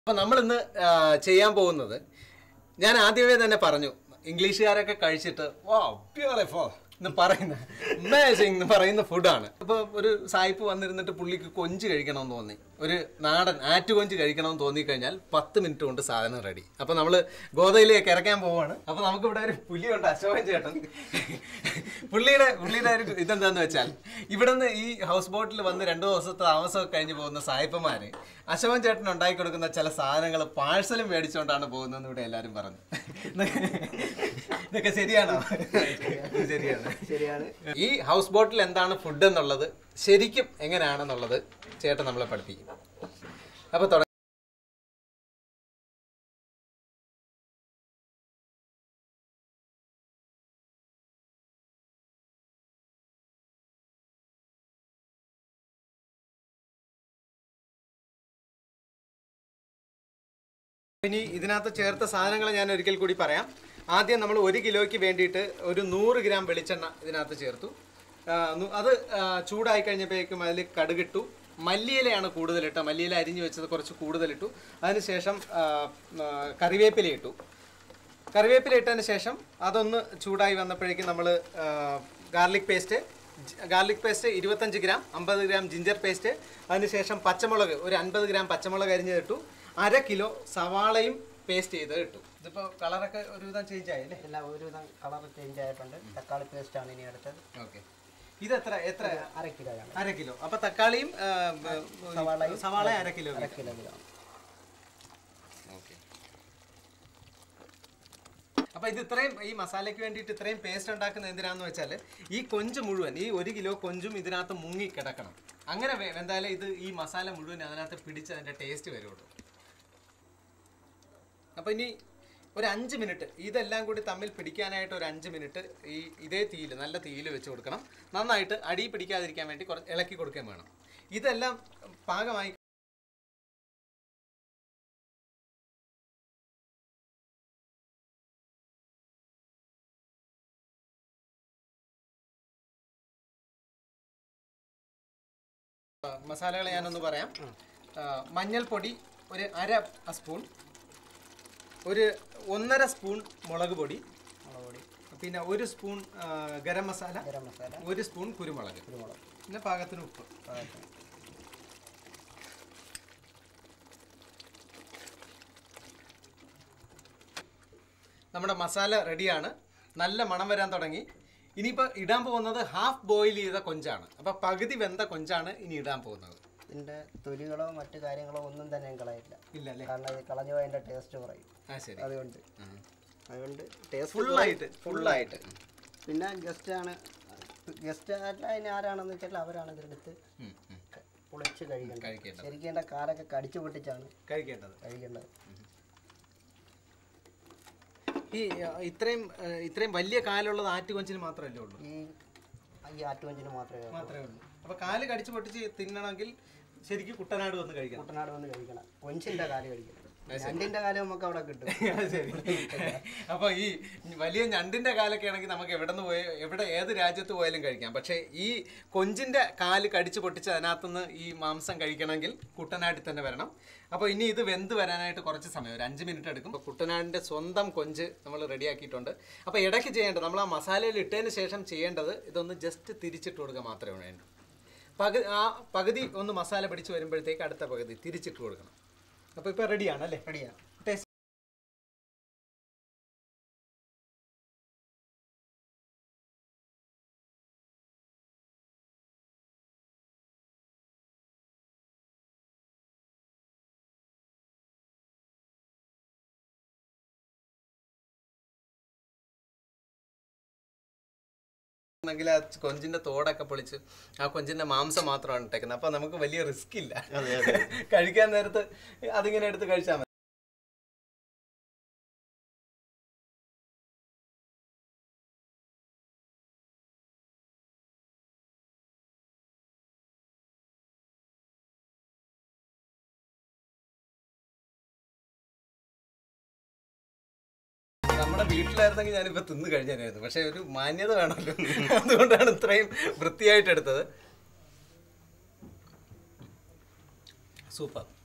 അപ്പൊ നമ്മൾ ഇന്ന് ചെയ്യാൻ പോകുന്നത് ഞാൻ ആദ്യമേ തന്നെ പറഞ്ഞു ഇംഗ്ലീഷുകാരൊക്കെ കഴിച്ചിട്ട് വാ ബ്യൂട്ടിഫുൾ എന്ന് പറയുന്ന അമേസിംഗ് എന്ന് പറയുന്ന ഫുഡാണ് അപ്പൊ ഒരു സായിപ്പ് വന്നിരുന്നിട്ട് പുള്ളിക്ക് കൊഞ്ച് കഴിക്കണമെന്ന് തോന്നി ഒരു നാടൻ ആറ്റു കൊഞ്ച് കഴിക്കണമെന്ന് തോന്നിക്കഴിഞ്ഞാൽ പത്ത് മിനിറ്റ് കൊണ്ട് സാധനം റെഡി അപ്പൊ നമ്മള് ഗോതയിലേക്ക് ഇറക്കാൻ പോവാണ് അപ്പൊ നമുക്ക് ഇവിടെ ഒരു പുലിയുണ്ട് അശോകൻ ചേട്ടൻ പുള്ളിയുടെ പുള്ളിയുടെ ഒരു ഇതെന്താന്ന് വെച്ചാൽ ഇവിടുന്ന് ഈ ഹൗസ് ബോട്ടിൽ വന്ന് രണ്ടു ദിവസത്തെ താമസമൊക്കെ കഴിഞ്ഞ് പോകുന്ന സായിപ്പന്മാര് അശോകൻ ചേട്ടൻ ഉണ്ടാക്കി കൊടുക്കുന്ന ചില സാധനങ്ങൾ പാഴ്സലും മേടിച്ചുകൊണ്ടാണ് പോകുന്നതെന്ന് ഇവിടെ എല്ലാരും പറഞ്ഞു ഇതൊക്കെ ശരിയാണോ ഇത് ശരിയാണ് ശരിയാണ് ഈ ഹൗസ് ബോട്ടിൽ എന്താണ് ഫുഡ് എന്നുള്ളത് ശരിക്കും എങ്ങനെയാണെന്നുള്ളത് ചേട്ടൻ നമ്മളെ പഠിപ്പിക്കും അപ്പൊ തുടങ്ങ ഇനി ഇതിനകത്ത് ചേർത്ത സാധനങ്ങൾ ഞാൻ ഒരിക്കൽ കൂടി പറയാം ആദ്യം നമ്മൾ ഒരു കിലോയ്ക്ക് വേണ്ടിയിട്ട് ഒരു നൂറ് ഗ്രാം വെളിച്ചെണ്ണ ഇതിനകത്ത് ചേർത്തു ആ, നു- അത് ആ, ചൂടായി കഴിഞ്ഞപ്പോഴേക്കും അതിൽ കടുകിട്ടു മല്ലിയിലയാണ് കൂടുതലിട്ടത് മല്ലിയില അരിഞ്ഞു വെച്ചത് കുറച്ച് കൂടുതലിട്ടു അതിനുശേഷം ആ, ആ, കറിവേപ്പില ഇട്ടു കറിവേപ്പില ഇട്ടതിന് ശേഷം അതൊന്ന് ചൂടായി വന്നപ്പോഴേക്കും നമ്മൾ ഗാർലിക് പേസ്റ്റ് ഗാർലിക് പേസ്റ്റ് ഇരുപത്തഞ്ച് ഗ്രാം അമ്പത് ഗ്രാം ജിഞ്ചർ പേസ്റ്റ് അതിനുശേഷം പച്ചമുളക് ഒരു അൻപത് ഗ്രാം പച്ചമുളക് അരിഞ്ഞത് ഇട്ടു അര കിലോ സവാളയും പേസ്റ്റ് ചെയ്ത് ഇട്ടു ഇതിപ്പോൾ കളറൊക്കെ ഒരുവിധം ചേഞ്ച് ആയല്ലേ എല്ലാം ഒരുവിധം കളർ ചേഞ്ച് ആയിട്ടുണ്ട് തക്കാളി പേസ്റ്റ് ആണ് ഇനി അടുത്തത് ഓക്കെ ഇത് എത്ര എത്ര അര കിലോയാണ് അര കിലോ അപ്പൊ തക്കാളിയും ആ, സവാളയും സവാള അര കിലോ അര കിലോ കിലോ ഓക്കെ അപ്പൊ ഇത് ഇത്രയും ഈ മസാലയ്ക്ക് വേണ്ടിയിട്ട് ഇത്രയും പേസ്റ്റ് ഉണ്ടാക്കുന്നത് എന്തിനാന്ന് വെച്ചാൽ ഈ കൊഞ്ച് മുഴുവൻ ഈ ഒരു കിലോ കൊഞ്ചും ഇതിനകത്ത് മുങ്ങി കിടക്കണം അങ്ങനെ വെ- എന്തായാലും ഇത് ഈ മസാല മുഴുവൻ അതിനകത്ത് പിടിച്ച് അതിന്റെ ടേസ്റ്റ് വരുള്ളൂ അപ്പൊ ഇനി ഒരു അഞ്ച് മിനിറ്റ് ഇതെല്ലാം കൂടി തമ്മിൽ പിടിക്കാനായിട്ട് ഒരു അഞ്ച് മിനിറ്റ് ഈ ഇതേ തീയിൽ നല്ല തീയിൽ വെച്ച് കൊടുക്കണം നന്നായിട്ട് അടി പിടിക്കാതിരിക്കാൻ വേണ്ടി കുറച്ച് ഇളക്കി കൊടുക്കുകയും വേണം ഇതെല്ലാം പാകമായി മസാലകൾ ഞാനൊന്ന് പറയാം ആ, മഞ്ഞൾപ്പൊടി ഒരു അര സ്പൂൺ ഒരു ഒന്നര സ്പൂൺ മുളക് പൊടി മുളക് പൊടി പിന്നെ ഒരു സ്പൂൺ ആ, ഗരം മസാല ഗരം മസാല ഒരു സ്പൂൺ കുരുമുളക് കുരുമുളക് പിന്നെ പാകത്തിന് ഉപ്പ് പാകത്തിന്. നമ്മുടെ മസാല റെഡിയാണ് നല്ല മണം വരാൻ തുടങ്ങി ഇനിയിപ്പോൾ ഇടാൻ പോകുന്നത് ഹാഫ് ബോയിൽ ചെയ്ത കൊഞ്ചാണ് അപ്പോൾ പകുതി വെന്ത കൊഞ്ചാണ് ഇനി ഇടാൻ പോകുന്നത് ഇതിന്റെ തൊലികളോ മറ്റു കാര്യങ്ങളോ ഒന്നും തന്നെ ഞാൻ കളയില്ല ഇല്ല അല്ലേ കാരണം ഇത് കളഞ്ഞു പോയതിന്റെ ടേസ്റ്റ് കുറയും ആ ശരി അതുകൊണ്ട് അതുകൊണ്ട് ടേസ്റ്റ് ഫുള്ളായിട്ട് ഫുള്ളായിട്ട് പിന്നെ ഗസ്റ്റ് ആണ് ഗസ്റ്റ് അല്ല ഇനി ആരാണെന്ന് വെച്ചാൽ അവരാണ് ഇതെടുത്ത് ക- പൊളിച്ച് കഴിക്കേണ്ടത് കഴിക്കേണ്ടത് ശരിക്കും എൻ്റെ കാലൊക്കെ കടിച്ചു പൊട്ടിച്ചാണ് കഴിക്കേണ്ടത് കഴിക്കേണ്ടത് ഈ ആ, ഇത്രയും ആ, ഇത്രയും വലിയ കാലുള്ളത് ആറ്റുകൊഞ്ചിന് മാത്രമല്ലേ ഉള്ളൂ ഈ ഈ ആറ്റുവഞ്ചിന് മാത്രമേ മാത്രമേ ഉള്ളൂ അപ്പോൾ കാല് കടിച്ച് പൊട്ടിച്ച് തിന്നണമെങ്കിൽ ശരിക്കും കുട്ടനാട് വന്ന് കഴിക്കണം കുട്ടനാട് വന്ന് കഴിക്കണം കൊഞ്ചിന്റെ കാല് കഴിക്കണം രണ്ടിന്റെ കാല് നമുക്ക് അവിടെ കിട്ടും അത് ശരി അപ്പൊ ഈ വലിയ ഞണ്ടിന്റെ കാലൊക്കെ ആണെങ്കിൽ നമുക്ക് എവിടെ നിന്ന് പോയ എവിടെ ഏത് രാജ്യത്ത് പോയാലും കഴിക്കാം പക്ഷേ ഈ കൊഞ്ചിന്റെ കാല് കടിച്ചു പൊട്ടിച്ച് അതിനകത്തുനിന്ന് ഈ മാംസം കഴിക്കണമെങ്കിൽ കുട്ടനാട്ടിൽ തന്നെ വരണം അപ്പോൾ ഇനി ഇത് വെന്ത് വരാനായിട്ട് കുറച്ച് സമയം ഒരു അഞ്ച് മിനിറ്റ് എടുക്കും അപ്പോൾ കുട്ടനാടിന്റെ സ്വന്തം കൊഞ്ച് നമ്മൾ റെഡിയാക്കിയിട്ടുണ്ട് അപ്പോൾ ഇടയ്ക്ക് ചെയ്യേണ്ടത് നമ്മൾ ആ മസാലയിൽ ഇട്ടതിന് ശേഷം ചെയ്യേണ്ടത് ഇതൊന്ന് ജസ്റ്റ് തിരിച്ചിട്ട് കൊടുക്കുക മാത്രമേ വേണ്ടൂ പകുതി ആ പകുതി ഒന്ന് മസാല പിടിച്ച് വരുമ്പോഴത്തേക്ക് അടുത്ത പകുതി തിരിച്ചിട്ട് കൊടുക്കണം അപ്പോൾ ഇപ്പോൾ റെഡിയാണ് അല്ലേ റെഡിയാണ് ടേസ്റ്റ് ണെങ്കിൽ ആ കൊഞ്ചിന്റെ തോടൊക്കെ പൊളിച്ച് ആ കൊഞ്ചിന്റെ മാംസം മാത്രമാണ് ഇട്ടേക്കുന്നത് അപ്പൊ നമുക്ക് വലിയ റിസ്ക് ഇല്ല കഴിക്കാൻ നേരത്ത് അതിങ്ങനെ എടുത്ത് കഴിച്ചാൽ മതി നമ്മുടെ വീട്ടിലായിരുന്നെങ്കിൽ ഞാനിപ്പോ തിന്നു കഴിഞ്ഞായിരുന്നു പക്ഷെ ഒരു മാന്യത വേണമല്ലോ അതുകൊണ്ടാണ് ഇത്രയും വൃത്തിയായിട്ട് എടുത്തത് സൂപ്പർ